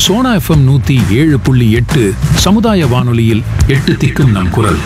Sona FM நூத்தி ஏழு புள்ளி எட்டு சமுதாய வானொலியில் எட்டு திக்கும் நம் குரல்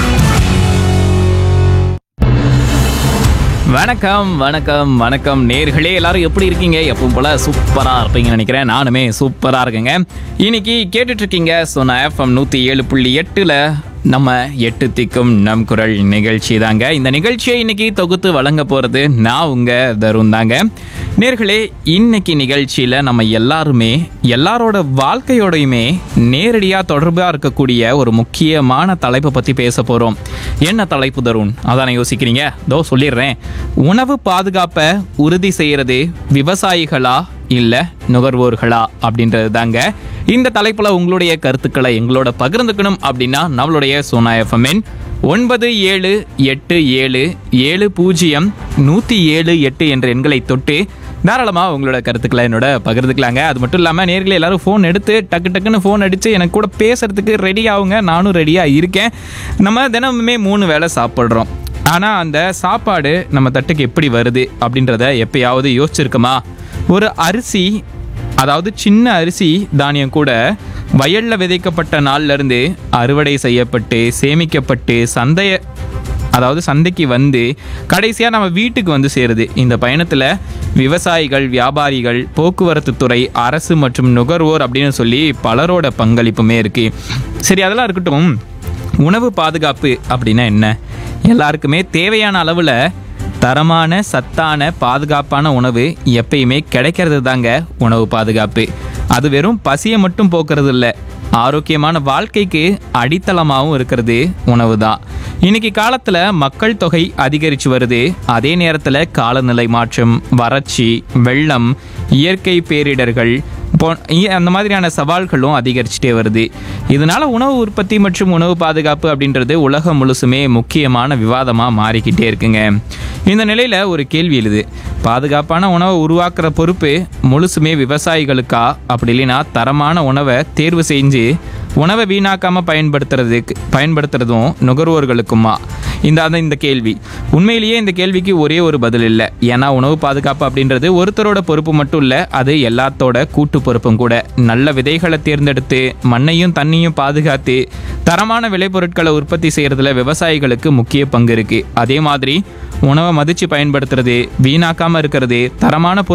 வணக்கம் வணக்கம் வணக்கம் நேர்களே எல்லாரும் எப்படி இருக்கீங்க எப்பவும் போல சூப்பரா இருப்பீங்கன்னு நினைக்கிறேன் நானுமே சூப்பரா இருக்கேங்க இன்னைக்கு கேட்டுட்டு இருக்கீங்க சொன்ன எஃப்எம் நூத்தி ஏழு புள்ளி எட்டுல நம்ம எட்டு திக்கும் நம் குரல் நிகழ்ச்சி தாங்க இந்த நிகழ்ச்சியை இன்னைக்கு தொகுத்து வழங்க போறது நான் உங்க தருண் தாங்க நேர்களே இன்னைக்கு நிகழ்ச்சியில நம்ம எல்லாருமே எல்லாரோட வாழ்க்கையோடையுமே நேரடியா தொடர்பா இருக்கக்கூடிய ஒரு முக்கியமான தலைப்பை பத்தி பேச போறோம் என்ன தலைப்பு தருண் அதானே யோசிக்கிறீங்க தோ சொல்லிடுறேன் உணவு பாதுகாப்பை உறுதி செய்யறது விவசாயிகளா இல்ல நுகர்வோர்களா அப்படின்றது தாங்க இந்த தலைப்புல உங்களுடைய கருத்துக்களை எங்களோட பகிர்ந்துக்கணும் அப்படின்னா நம்மளுடைய சோனா எஃப்எம்என் ஒன்பது ஏழு எட்டு ஏழு ஏழு பூஜ்ஜியம் நூற்றி ஏழு எட்டு என்ற எண்களை தொட்டு தாராளமாக உங்களோட கருத்துக்களை என்னோட பகிர்ந்துக்கலாங்க அது மட்டும் இல்லாமல் நேர்களே எல்லாரும் ஃபோன் எடுத்து டக்கு டக்குன்னு ஃபோன் அடித்து எனக்கு கூட பேசுறதுக்கு ரெடி ஆகுங்க நானும் ரெடியாக இருக்கேன் நம்ம தினமுமே மூணு வேளை சாப்பிட்றோம் ஆனால் அந்த சாப்பாடு நம்ம தட்டுக்கு எப்படி வருது அப்படின்றத எப்பயாவது யோசிச்சிருக்கோமா ஒரு அரிசி அதாவது சின்ன அரிசி தானியம் கூட வயல்ல விதைக்கப்பட்ட நாள்ல இருந்து அறுவடை செய்யப்பட்டு சேமிக்கப்பட்டு சந்தைய அதாவது சந்தைக்கு வந்து கடைசியாக நம்ம வீட்டுக்கு வந்து சேருது இந்த பயணத்தில் விவசாயிகள் வியாபாரிகள் போக்குவரத்து துறை அரசு மற்றும் நுகர்வோர் அப்படின்னு சொல்லி பலரோட பங்களிப்புமே இருக்கு சரி அதெல்லாம் இருக்கட்டும் உணவு பாதுகாப்பு அப்படின்னா என்ன எல்லாருக்குமே தேவையான அளவில் தரமான சத்தான பாதுகாப்பான உணவு எப்பயுமே கிடைக்கிறது தாங்க உணவு பாதுகாப்பு அது வெறும் பசியை மட்டும் போக்குறது இல்லை ஆரோக்கியமான வாழ்க்கைக்கு அடித்தளமாகவும் இருக்கிறது உணவு தான் இன்னைக்கு காலத்தில் மக்கள் தொகை அதிகரித்து வருது அதே நேரத்தில் காலநிலை மாற்றம் வறட்சி வெள்ளம் இயற்கை பேரிடர்கள் போ இ- அந்த மாதிரியான சவால்களும் அதிகரிச்சுட்டே வருது இதனால உணவு உற்பத்தி மற்றும் உணவு பாதுகாப்பு அப்படின்றது உலகம் முழுசுமே முக்கியமான விவாதமாக மாறிக்கிட்டே இருக்குங்க இந்த நிலையில் ஒரு கேள்வி எழுது பாதுகாப்பான உணவை உருவாக்குற பொறுப்பு முழுசுமே விவசாயிகளுக்கா அப்படி இல்லைன்னா தரமான உணவை தேர்வு செஞ்சு உணவை வீணாக்காம பயன்படுத்துறதுக்கு பயன்படுத்துறதும் நுகர்வோர்களுக்குமா இந்த அந்த இந்த கேள்வி உண்மையிலேயே இந்த கேள்விக்கு ஒரே ஒரு பதில் இல்லை ஏன்னா உணவு பாதுகாப்பு அப்படின்றது ஒருத்தரோட பொறுப்பு மட்டும் இல்லை அது எல்லாத்தோட கூட்டு பொறுப்பும் கூட நல்ல விதைகளை தேர்ந்தெடுத்து மண்ணையும் தண்ணியும் பாதுகாத்து தரமான விளைபொருட்களை உற்பத்தி செய்யறதுல விவசாயிகளுக்கு முக்கிய பங்கு இருக்கு அதே மாதிரி உணவை மதிச்சு பயன்படுத்துறது வீணாக்காம இருக்கிறது தரமான பொருள்